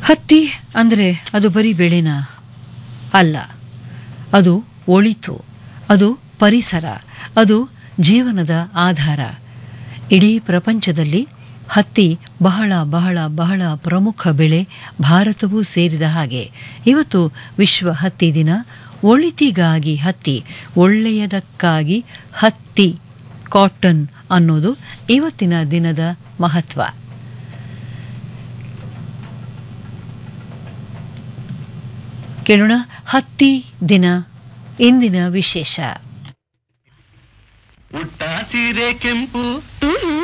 ಹತ್ತಿ ಅಂದರೆ ಅದು ಬರೀ ಬೆಳೆನ ಅಲ್ಲ ಅದು ಒಳಿತು ಅದು ಪರಿಸರ ಅದು ಜೀವನದ ಆಧಾರ ಇಡೀ ಪ್ರಪಂಚದಲ್ಲಿ ಹತ್ತಿ ಬಹಳ ಬಹಳ ಬಹಳ ಪ್ರಮುಖ ಬೆಳೆ ಭಾರತವೂ ಸೇರಿದ ಹಾಗೆ ಇವತ್ತು ವಿಶ್ವ ಹತ್ತಿ ದಿನ ಒಳಿತಿಗಾಗಿ ಹತ್ತಿ ಒಳ್ಳೆಯದಕ್ಕಾಗಿ ಹತ್ತಿ ಕಾಟನ್ ಅನ್ನೋದು ಇವತ್ತಿನ ದಿನದ ಮಹತ್ವ ಕೇಳೋಣ ಹತ್ತಿ ದಿನ ಇಂದಿನ ವಿಶೇಷ ಉಟ್ಟ ಸೀರೆ ಕೆಂಪು ಹ್ಮ್